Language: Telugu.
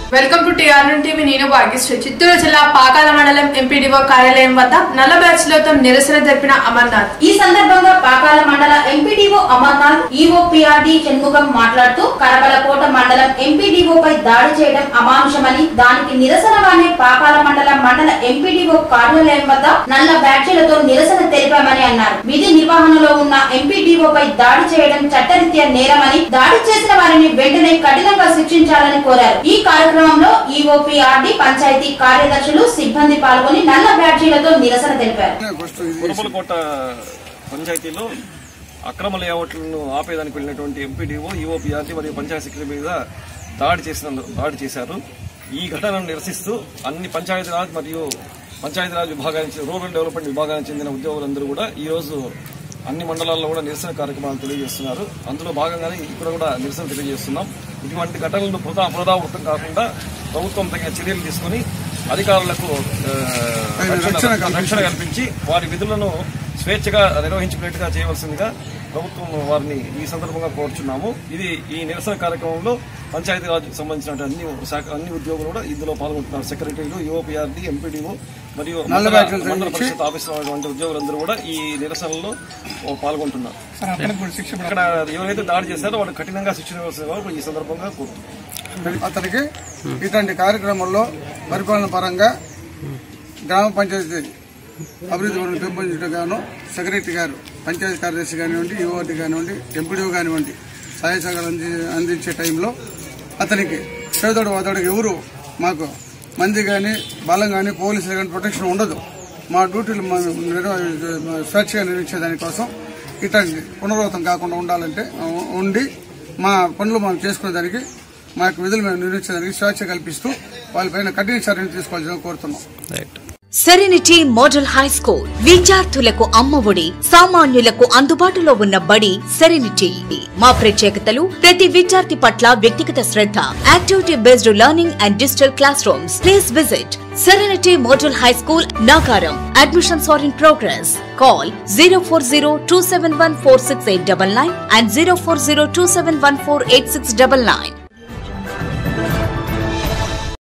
వెల్కమ్ టు టీఆర్ఎన్ టీవీ నేను భాగ్యశ్రీ చిత్తూరు జిల్లా పాకాల మండలం ఎంపీడీఓ కార్యాలయం వద్ద నల్ల బ్యాచ్లతో నిరసన జరిపిన అమర్నాథ్ ఈ సందర్భంగా పాకాల మండల ఎంపీడీఓ అమర్నాథ్ ఈఓపీఆర్డీ షణ్ముఖం మాట్లాడుతూ కరబలకోట మండలం ఎంపీడీఓ పై దాడి చేయడం అమానుషమని దానికి నిరసనగానే పాకాల మండల మండల ఎంపీడీఓ కార్యాలయం వద్ద నల్ల బ్యాడ్జీలతో నిరసన తెలిపామని అన్నారు విధి నిర్వహణలో ఉన్న ఎంపీడీఓ పై దాడి చేయడం చట్టరీత్యా నేరమని దాడి చేసిన వారిని వెంటనే కఠినంగా శిక్షించాలని కోరారు ఈ కార్యక్రమంలో ఈఓపీఆర్డీ పంచాయతీ కార్యదర్శులు సిబ్బంది పాల్గొని నల్ల బ్యాడ్జీలతో నిరసన తెలిపారు కురుమలకోట పంచాయతీలో అక్రమ లేఅవుట్లను ఆపేదానికి వెళ్ళినటువంటి ఎంపీడీఓ ఈఓపీఆర్టీ మరియు పంచాయతీ సెక్రటరీ మీద దాడి చేసిన దాడి చేశారు ఈ ఘటనను నిరసిస్తూ అన్ని పంచాయతీరాజ్ మరియు పంచాయతీరాజ్ విభాగానికి రూరల్ డెవలప్మెంట్ విభాగానికి చెందిన ఉద్యోగులందరూ కూడా ఈ రోజు అన్ని మండలాల్లో కూడా నిరసన కార్యక్రమాలు తెలియజేస్తున్నారు అందులో భాగంగానే ఇక్కడ కూడా నిరసన తెలియజేస్తున్నాం ఇటువంటి ఘటనలను పునరా పునరావృతం కాకుండా ప్రభుత్వం తగిన చర్యలు తీసుకుని అధికారులకు ఆ, రక్షణ రక్షణ కల్పించి వారి విధులను స్వేచ్ఛగా నిర్వహించుకునేట్టుగా చేయవలసిందిగా ప్రభుత్వం వారిని ఈ సందర్భంగా కోరుచున్నాము ఇది ఈ నిరసన కార్యక్రమంలో పంచాయతీరాజ్ సంబంధించిన అన్ని శాఖ అన్ని ఉద్యోగులు కూడా ఇందులో పాల్గొంటున్నారు సెక్రటరీలు యుఓపీఆర్డీ ఎంపీడీఓ మరియు మండల మండల పరిషత్ ఆఫీసులో ఉన్నటువంటి ఉద్యోగులందరూ కూడా ఈ నిరసనలో పాల్గొంటున్నారు ఇక్కడ ఎవరైతే దాడి చేశారో వాళ్ళు కఠినంగా శిక్షణ ఇవ్వాల్సిందిగా ఈ సందర్భంగా కోరుతున్నాం అతనికి ఇటువంటి కార్యక్రమంలో పరిపాలన పరంగా గ్రామ పంచాయతీ అభివృద్ధి పనులు పెంపొందించడం గాను సెక్రటరీ గారు పంచాయతీ కార్యదర్శి కానివ్వండి యువతి కానివ్వండి ఎంపీడీఓ కానివ్వండి సహాయ సహకారాలు అంది అందించే టైంలో అతనికి పేదోడు వాదోడికి ఎవరు మాకు మంది కానీ బలం కానీ పోలీసులు కానీ ప్రొటెక్షన్ ఉండదు మా డ్యూటీలు మేము నిర్వ- స్వేచ్ఛగా నిర్వహించే దానికోసం ఇట్లాంటి పునరావృతం కాకుండా ఉండాలంటే ఆ, ఉండి మా పనులు మనం చేసుకునే దానికి మా యొక్క విధులు మేము నిర్వహించడానికి స్వేచ్ఛ కల్పిస్తూ వాళ్ళపైన కఠిన చర్యలు తీసుకోవాల్సిన కోరుతున్నాం సెరెనిటీ మోడల్ హై స్కూల్ విద్యార్థులకు అమ్మఒడి సామాన్యులకు అందుబాటులో ఉన్న బడి సెరెనిటీ మా ప్రత్యేకతలు ప్రతి విద్యార్థి పట్ల వ్యక్తిగత శ్రద్ధ activity based learning and digital classrooms please visit Serenity model high school Nakaram admissions are in progress call zero four zero two seven one four six eight double nine and zero four zero two seven one four eight six double nine